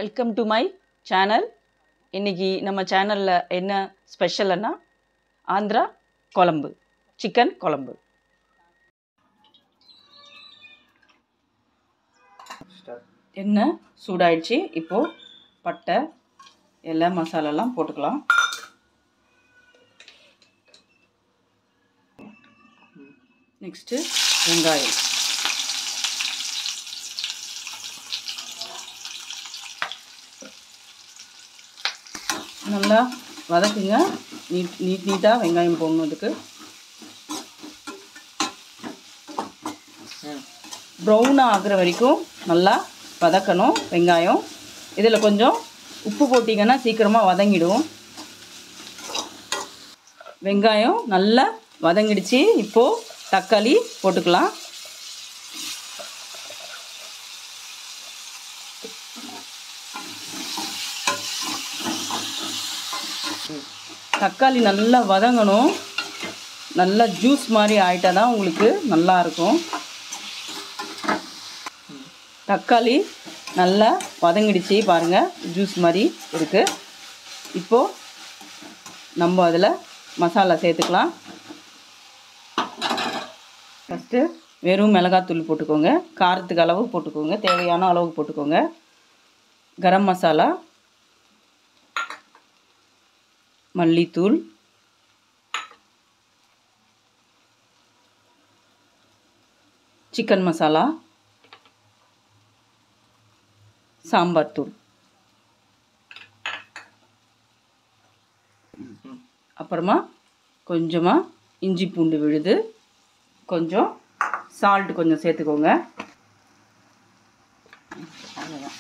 Welcome to my channel இன்னைக்கு நம்ம சேனலில் என்ன ஸ்பெஷல்னா ஆந்திரா குழம்பு சிக்கன் குழம்பு எண்ணெய் சூடாயிடுச்சு இப்போது பட்டை எல்லா மசாலாலாம் போட்டுக்கலாம் நெக்ஸ்ட்டு வெங்காயம் நல்லா வதக்குங்க நீட் நீட் நீட்டாக வெங்காயம் போடணுதுக்கு ப்ரௌன் ஆகுற வரைக்கும் நல்லா வதக்கணும் வெங்காயம் இதில் கொஞ்சம் உப்பு போட்டிங்கன்னா சீக்கிரமாக வதங்கிடும் வெங்காயம் நல்லா வதங்கிடுச்சு இப்போது தக்காளி போட்டுக்கலாம் தக்காளி நல்லா வதங்கணும் நல்லா ஜூஸ் மாதிரி ஆயிட்டா தான் உங்களுக்கு நல்லா இருக்கும் தக்காளி நல்லா வதங்கிடுச்சு பாருங்கள் ஜூஸ் மாதிரி இருக்குது இப்போது நம்ம அதில் மசாலா சேர்த்துக்கலாம் ஃபஸ்ட்டு வெறும் மிளகாத்தூள் போட்டுக்கோங்க காரத்துக்கு அளவு போட்டுக்கோங்க தேவையான அளவு போட்டுக்கோங்க கரம் மசாலா மல்லித்தூள் சிக்கன் மசாலா சாம்பார் தூள் அப்புறமா கொஞ்சமாக இஞ்சி பூண்டு விழுது கொஞ்சம் சால்ட் கொஞ்சம் சேர்த்துக்கோங்க அவ்வளோதான்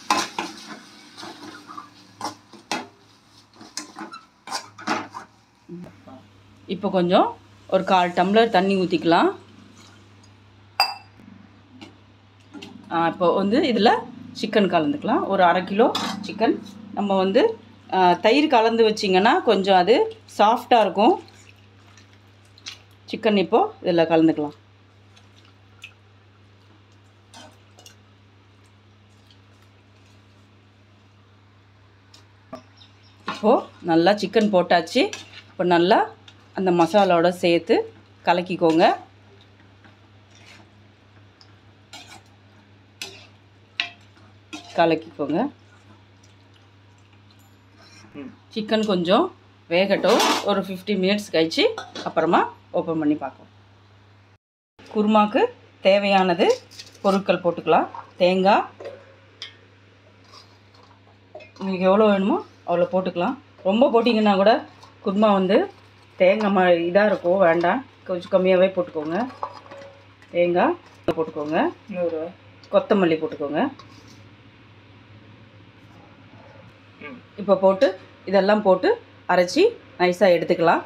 இப்போ கொஞ்சம் ஒரு கால் டம்ளர் தண்ணி ஊற்றிக்கலாம் இப்போ வந்து இதில் சிக்கன் கலந்துக்கலாம் ஒரு அரை கிலோ சிக்கன் நம்ம வந்து ஆ, தயிர் கலந்து வச்சிங்கன்னா கொஞ்சம் அது சாஃப்டாக இருக்கும் சிக்கன் இப்போது இதில் கலந்துக்கலாம் இப்போது நல்லா சிக்கன் போட்டாச்சு இப்போ நல்லா அந்த மசாலாவோட சேர்த்து கலக்கிக்கோங்க கலக்கிக்கோங்க சிக்கன் கொஞ்சம் வேகட்டும் ஒரு ஃபிஃப்டி மினிட்ஸ் கழிச்சு அப்புறமா ஓப்பன் பண்ணி பார்க்கலாம் குருமாக்கு தேவையானது பொருட்கள் போட்டுக்கலாம் தேங்காய் உங்களுக்கு எவ்வளோ வேணுமோ அவ்வளோ போட்டுக்கலாம் ரொம்ப போட்டிங்கன்னா கூட குருமா வந்து தேங்காய் ம இதாக இருக்கும் வேண்டாம் கொஞ்சம் கம்மியாகவே போட்டுக்கோங்க தேங்காய் போட்டுக்கோங்க கொத்தமல்லி போட்டுக்கோங்க இப்போ போட்டு இதெல்லாம் போட்டு அரைச்சி நைஸாக எடுத்துக்கலாம்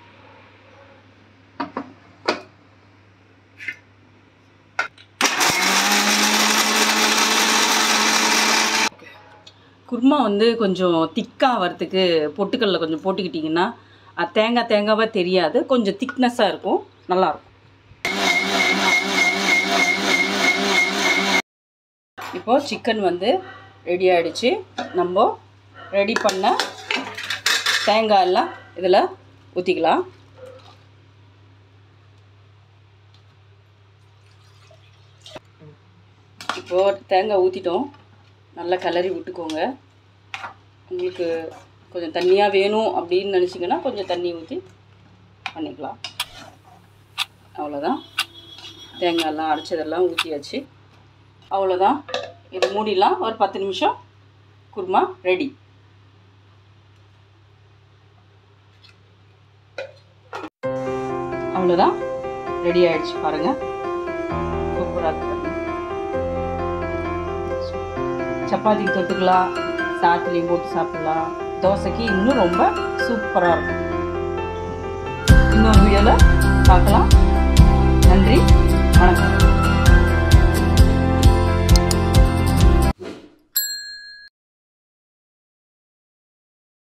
குருமா வந்து கொஞ்சம் திக்காக வரத்துக்கு பொட்டுக்கல்ல கொஞ்சம் போட்டுக்கிட்டிங்கன்னா அது தேங்காய் தேங்காவாக தெரியாது கொஞ்சம் திக்னஸாக இருக்கும் நல்லாயிருக்கும் இப்போது சிக்கன் வந்து ரெடி ஆகிடுச்சு நம்ம ரெடி பண்ண தேங்காய் எல்லாம் இதில் ஊற்றிக்கலாம் இப்போது தேங்காய் ஊற்றிட்டோம் நல்லா கிளறி விட்டுக்கோங்க உங்களுக்கு கொஞ்சம் தண்ணியாக வேணும் அப்படின்னு நினச்சிங்கன்னா கொஞ்சம் தண்ணி ஊற்றி பண்ணிக்கலாம் அவ்வளோதான் தேங்காயெல்லாம் அரைச்சதெல்லாம் ஊற்றியாச்சு அவ்வளோதான் இது மூடிடலாம் ஒரு பத்து நிமிஷம் குருமா ரெடி அவ்வளோதான் ரெடி ஆயிடுச்சு பாருங்க சூப்பராக இருக்கு பாருங்க. சப்பாத்திக்கு தொட்டுக்கலாம் சாத்துலேயும் போட்டு சாப்பிடலாம் தோசைக்கு இன்னும் ரொம்ப சூப்பராக இருக்கும் இன்னொரு வீடியோவில் பார்க்கலாம் நன்றி வணக்கம்